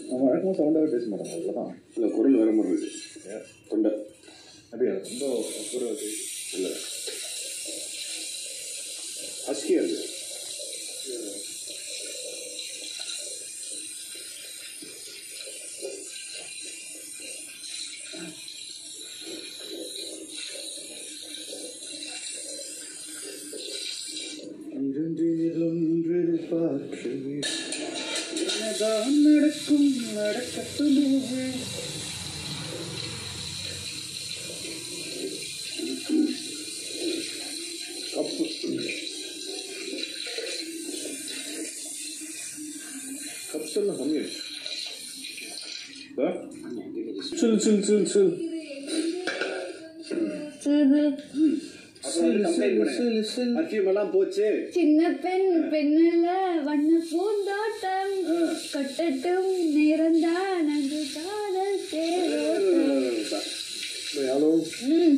அவன் வழக்கமாக சவுண்டாகவே பேச மாட்டாங்க அவ்வளோதான் இல்லை குரல் வேற மாதிரி இருக்கு தொண்டை அப்படியா ரொம்ப அப்புறம் அது இல்லை ஹஸ்கியாக இருக்கு இரண்டில் ஒன்று பார்க்கவே என்னதான் நடக்கும் நடக்கட்டுமே கப்பு கப் சொல்ல கம்மி சில் சில் சில் சில் பர்ஃபியூம் எல்லாம் போச்சு சின்ன பெண் பெண்ணில் வண்ண பூந்தோட்டம் கட்டட்டும் நேரம்தான் அங்கு காதல் தேரோட்டம் ஹலோ ம்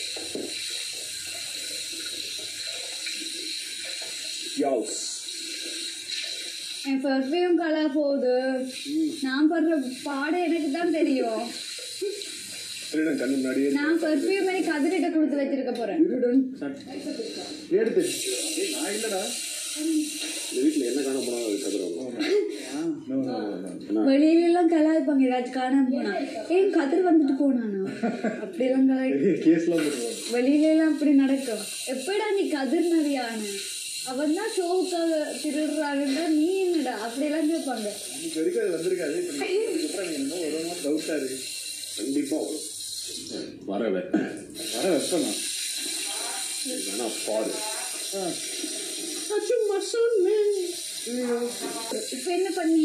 யாஸ் என் பர்ஃப்யூம் கலர் போகுது நான் படுற பாடம் எனக்கு தான் தெரியும் திருடன் கண்ணு முன்னாடியே நான் பர்ஃப்யூம் எனக்கு கதிரிட்ட கொடுத்து வச்சிருக்க போறேன் திருடன் எடுத்து ஏய், நான் இல்லடா இந்த வீட்டில் என்ன காண போனாலும் அது கதிரவங்க No, no, no, no. வெளியில எல்லாம் கலாய்ப்பாங்க ஏதாச்சும் காணாம போனா ஏன் கதிர் வந்துட்டு போனானா அப்படியெல்லாம் கலாய் பெரிய கேஸ்லாம் போடுவாங்க வெளியில எல்லாம் அப்படி நடக்கும் எப்படா நீ கதிர் நதியான அவன் தான் ஷோவுக்காக திருடுறாருன்னா நீ என்னடா அப்படியெல்லாம் கேட்பாங்க இது வரைக்கும் அது வந்திருக்காது இப்ப நீ அதுக்கப்புறம் நீ என்னமோ ஒரு மாதிரி டவுட்டாக இருக்கு கண்டிப்பாக வரும் வரவே வர வைப்பேன் நான் வேணா பாடு இப்ப என்ன பண்ணி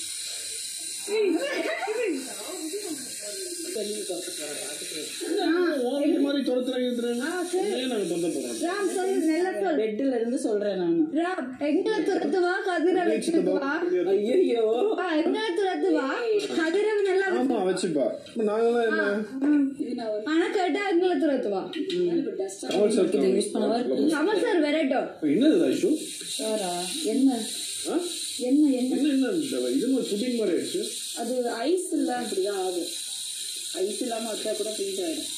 இந்த மாதிரி துரத்துறாங்க ஆ, சரி. ஏன் நாங்கள் தொந்த போகிறோம் ராம் சொல்லு நல்ல சொல் பெட்ல இருந்து சொல்றேன் நான் ராம் எங்களை துரத்துவா கதிரை வச்சுக்குவா ஐயோ ஆ, எங்களை துரத்துவா கதிரவு நல்லா ஆமாம் வச்சுப்பா இப்போ நாங்களாம் என்ன ஆனா கேட்டா எங்களை துரத்துவா கமல் சார் யூஸ் பண்ணவா கமல் சார் விரட்டும் என்னது ஐஷு சாரா என்ன ஆ என்ன என்ன என்ன என்ன இந்த இது மாதிரி புட்டிங் மாதிரி ஆயிடுச்சு அது ஐஸ் இல்ல அப்படிதான் ஆகும் ஐஸ் இல்லாம வச்சா கூட ஃப்ரீஸ் ஆயிடும்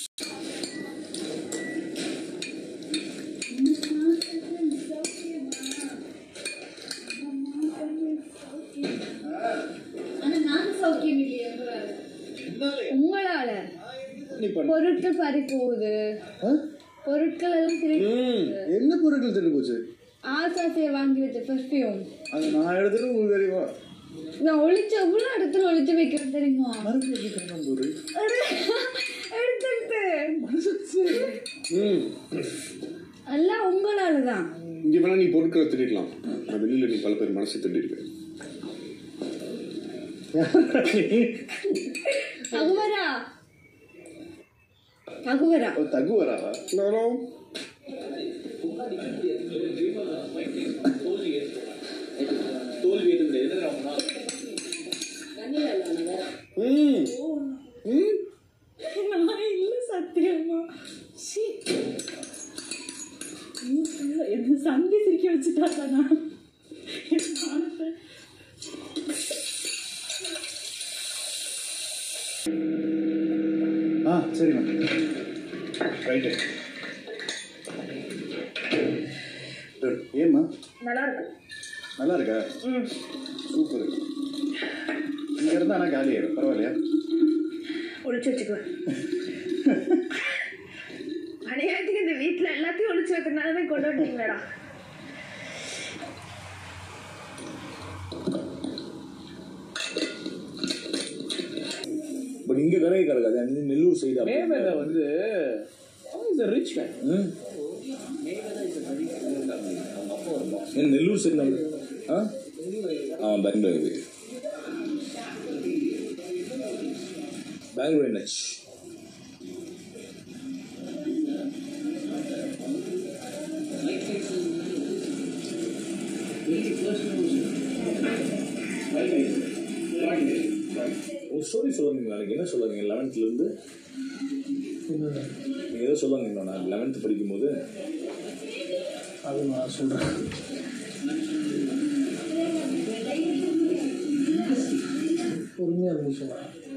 ஆனா நாங்க சௌக்கியம் இல்லையே உங்களால நீ பண்ண பொருட்கள் பறி போகுது பொருட்கள் எல்லாம் திருப்பி ம் என்ன பொருட்கள் திருடு போச்சு ஆசாசியை வாங்கி வச்ச பெர்ஃப்யூம் அது நான் எடுத்துட்டு உங்களுக்கு தெரியுமா நான் ஒளிச்சு எவ்வளவு இடத்துல ஒளிச்சு வைக்கிறேன் தெரியுமா மருந்து வைக்கிறேன் பொருள் எடுத்துட்டு ம் எல்லாம் உங்களாலதான் இங்கே வேணா நீ பொருட்களை திருடலாம் நான் வெளியில் நீ பல பேர் மனசை திருடிருக்க தகுவரா தகுவரா தகு வராதா நானும் ம் ம் நான் இல்ல சத்தியமா சீ. என்ன சந்தி சிரிக்க வச்சுட்டாங்க நான் என் மானத்தை. ஆ சரிம்மா ரைட்டு ஏம்மா நல்லா இருக்கு நல்லா இருக்கா சூப்பர் இங்கே இருந்தால் ஆனால் காலி ஆயிடும் பரவாயில்லையா ஒளிச்சு வச்சுக்குவேன் அநியாயத்துக்கு இந்த வீட்டுல எல்லாத்தையும் ஒளிச்சு வைக்கிறதுனாலவே கொண்டு வந்தீங்களா பட் இங்கே விறகு கிடக்காது அந்த நெல்லூர் சைடு மேவேல வந்து is rich man Nellore side நம்ம ஆ ஆ பெங்களூர் பெங்களூர் என்ஹெச் ஒரு ஸ்டோரி சொல்லுவீங்களா எனக்கு என்ன சொல்லுவீங்க லெவன்த்லேருந்து நீங்கள் ஏதோ சொல்லுவாங்க நான் லெவன்த்து படிக்கும்போது அது நான் சொல்கிறேன் நிமிஷம்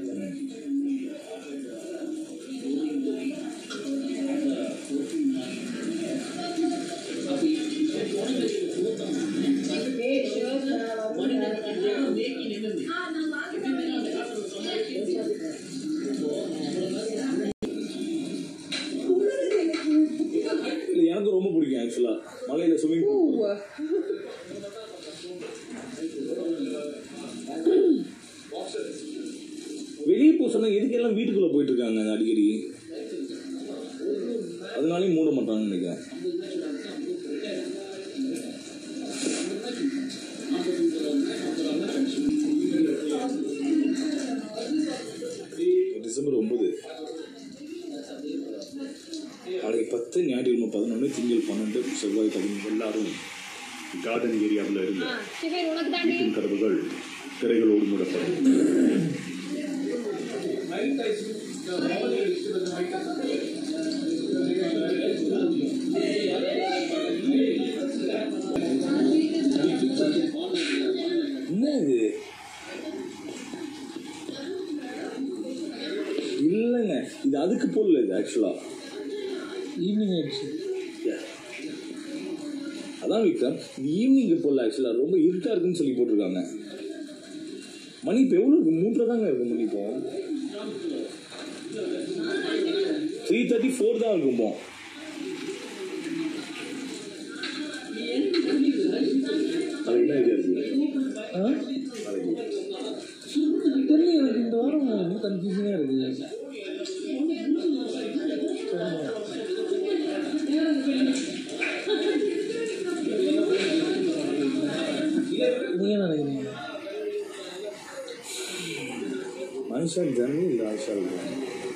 இல்லை எனக்கு ரொம்ப பிடிக்கும் ஆக்சுவலாக மலையில் ஸ்விம்மிங் பூல் வெளியே போக சொன்னா எதுக்கு எல்லாம் வீட்டுக்குள்ள போயிட்டு இருக்காங்க அடிக்கடி அதனாலயும் மூட மாட்டாங்கன்னு நினைக்கிறேன் டிசம்பர் ஒன்பது நாளைக்கு பத்து ஞாயிற்றுக்கிழமை பதினொன்று திங்கள் பன்னெண்டு செவ்வாய் பதினொன்று எல்லாரும் கார்டன் ஏரியாவில் இருந்து வீட்டின் கதவுகள் திரைகளோடு மூடப்படும் என்ன இது இல்லைங்க இது அதுக்கு போடல இது ஆக்சுவலா ஈவினிங் ஆயிடுச்சு அதான் விக்ரம் இது ஈவினிங்கு போடல ஆக்சுவலா ரொம்ப இருட்டா இருக்குன்னு சொல்லி போட்டிருக்காங்க மணி இப்போ எவ்வளோ இருக்கு மூன்றரை தாங்க இருக்கு மணி இப்போ த்ரீ தேர்ட்டி ஃபோர் தான் இருக்கும் இப்போ அது என்ன ஐடியா இருக்கு தெரியல எனக்கு இந்த வாரம் ரொம்ப கன்ஃபியூஷனாக இருக்குது நீங்க என்ன நினைக்கிறீங்க மனுஷன் ஜன்னி இல்லை ஆஷா இருக்கும்